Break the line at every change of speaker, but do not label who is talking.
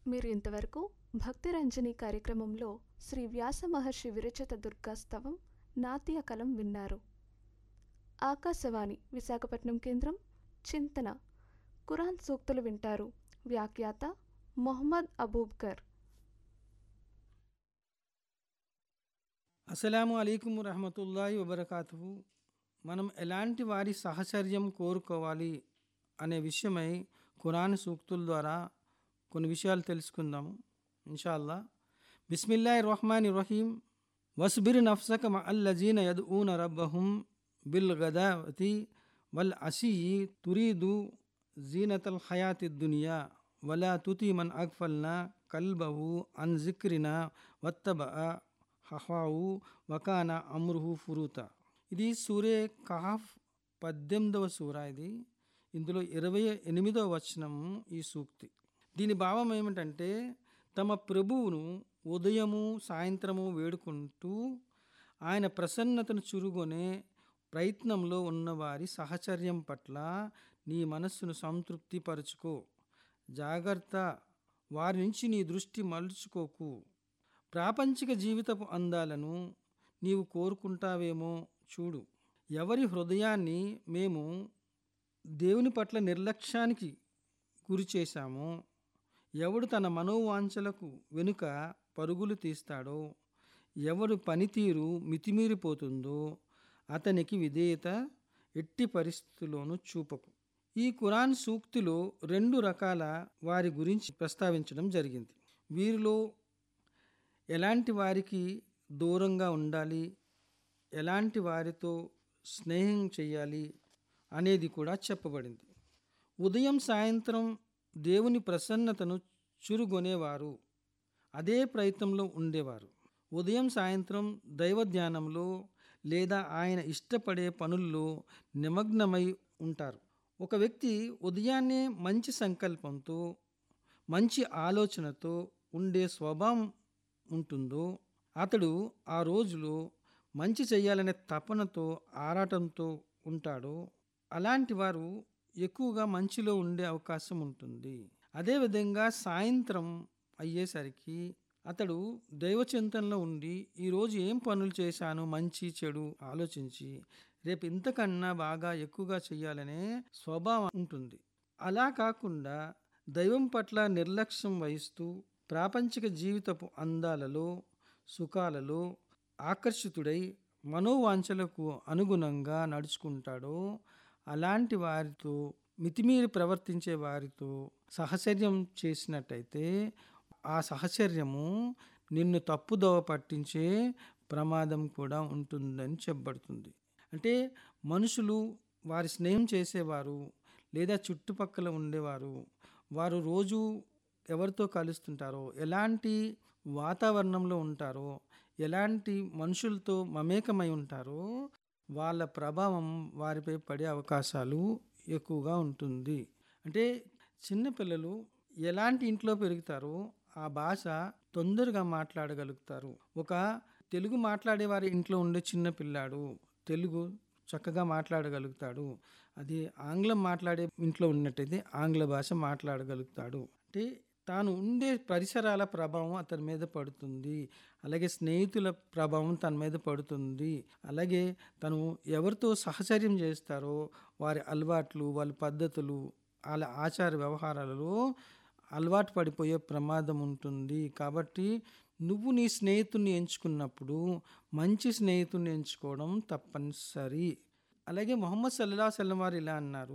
మీరు ఇంతవరకు భక్తి రంజని కార్యక్రమంలో శ్రీ వ్యాస మహర్షి విరచిత దుర్గాస్తవం నాట్య కలం విన్నారు ఆకాశవాణి విశాఖపట్నం కేంద్రం చింతన ఖురాన్ సూక్తులు వింటారు వ్యాఖ్యాత మొహమ్మద్ అబూబ్కర్
అస్సలాము అలైకుం రహమతుల్లాhi వబర్కాతుహు మనం ఎలాంటి వారి సహచర్యం కోరుకోవాలి అనే విషయమై ఖురాన్ సూక్తుల ద్వారా కొన్ని విషయాలు తెలుసుకుందాము ఇన్షాల్లా బిస్మిల్లాహి రహమాని రహీం వస్బిర్ నఫ్సక మల్లజీన యద్ఊన రబ్బహుం బిల్ గదావతి వల్ అసియి తురీదు జీనతల్ హయాతి దునియా వలా తుతి మన్ అగ్ఫల్నా కల్బహు అన్ జిక్రినా వత్తబ హహావు వకాన అమ్రుహు ఫురూత ఇది సూరే కహాఫ్ పద్దెనిమిదవ సూర ఇది ఇందులో ఇరవై ఎనిమిదవ వచనం ఈ సూక్తి దీని భావం ఏమిటంటే తమ ప్రభువును ఉదయము సాయంత్రము వేడుకుంటూ ఆయన ప్రసన్నతను చురుగొనే ప్రయత్నంలో ఉన్నవారి సహచర్యం పట్ల నీ మనస్సును సంతృప్తిపరచుకో జాగ్రత్త వారి నుంచి నీ దృష్టి మలుచుకోకు ప్రాపంచిక జీవితపు అందాలను నీవు కోరుకుంటావేమో చూడు ఎవరి హృదయాన్ని మేము దేవుని పట్ల నిర్లక్ష్యానికి గురి చేశామో ఎవడు తన మనోవాంఛలకు వెనుక పరుగులు తీస్తాడో ఎవడు పనితీరు మితిమీరిపోతుందో అతనికి విధేయత ఎట్టి పరిస్థితుల్లోనూ చూపకు ఈ ఖురాన్ సూక్తిలో రెండు రకాల వారి గురించి ప్రస్తావించడం జరిగింది వీరిలో ఎలాంటి వారికి దూరంగా ఉండాలి ఎలాంటి వారితో స్నేహం చేయాలి అనేది కూడా చెప్పబడింది ఉదయం సాయంత్రం దేవుని ప్రసన్నతను చురుగొనేవారు అదే ప్రయత్నంలో ఉండేవారు ఉదయం సాయంత్రం దైవ ధ్యానంలో లేదా ఆయన ఇష్టపడే పనుల్లో నిమగ్నమై ఉంటారు ఒక వ్యక్తి ఉదయాన్నే మంచి సంకల్పంతో మంచి ఆలోచనతో ఉండే స్వభావం ఉంటుందో అతడు ఆ రోజులో మంచి చేయాలనే తపనతో ఆరాటంతో ఉంటాడో అలాంటి వారు ఎక్కువగా మంచిలో ఉండే అవకాశం ఉంటుంది అదేవిధంగా సాయంత్రం అయ్యేసరికి అతడు దైవచింతనలో ఉండి ఈరోజు ఏం పనులు చేశాను మంచి చెడు ఆలోచించి రేపు ఇంతకన్నా బాగా ఎక్కువగా చేయాలనే స్వభావం ఉంటుంది అలా కాకుండా దైవం పట్ల నిర్లక్ష్యం వహిస్తూ ప్రాపంచిక జీవితపు అందాలలో సుఖాలలో ఆకర్షితుడై మనోవాంఛలకు అనుగుణంగా నడుచుకుంటాడో అలాంటి వారితో మితిమీరి ప్రవర్తించే వారితో సహచర్యం చేసినట్టయితే ఆ సహచర్యము నిన్ను తప్పుదోవ పట్టించే ప్రమాదం కూడా ఉంటుందని చెప్పబడుతుంది అంటే మనుషులు వారి స్నేహం చేసేవారు లేదా చుట్టుపక్కల ఉండేవారు వారు రోజు ఎవరితో కలుస్తుంటారో ఎలాంటి వాతావరణంలో ఉంటారో ఎలాంటి మనుషులతో మమేకమై ఉంటారో వాళ్ళ ప్రభావం వారిపై పడే అవకాశాలు ఎక్కువగా ఉంటుంది అంటే చిన్నపిల్లలు ఎలాంటి ఇంట్లో పెరుగుతారో ఆ భాష తొందరగా మాట్లాడగలుగుతారు ఒక తెలుగు మాట్లాడే వారి ఇంట్లో ఉండే చిన్న పిల్లాడు తెలుగు చక్కగా మాట్లాడగలుగుతాడు అది ఆంగ్లం మాట్లాడే ఇంట్లో ఉన్నట్టయితే ఆంగ్ల భాష మాట్లాడగలుగుతాడు అంటే తాను ఉండే పరిసరాల ప్రభావం అతని మీద పడుతుంది అలాగే స్నేహితుల ప్రభావం తన మీద పడుతుంది అలాగే తను ఎవరితో సహచర్యం చేస్తారో వారి అలవాట్లు వాళ్ళ పద్ధతులు వాళ్ళ ఆచార వ్యవహారాలలో అలవాటు పడిపోయే ప్రమాదం ఉంటుంది కాబట్టి నువ్వు నీ స్నేహితుడిని ఎంచుకున్నప్పుడు మంచి స్నేహితుడిని ఎంచుకోవడం తప్పనిసరి అలాగే మొహమ్మద్ సల్లా సల్లం వారు ఇలా అన్నారు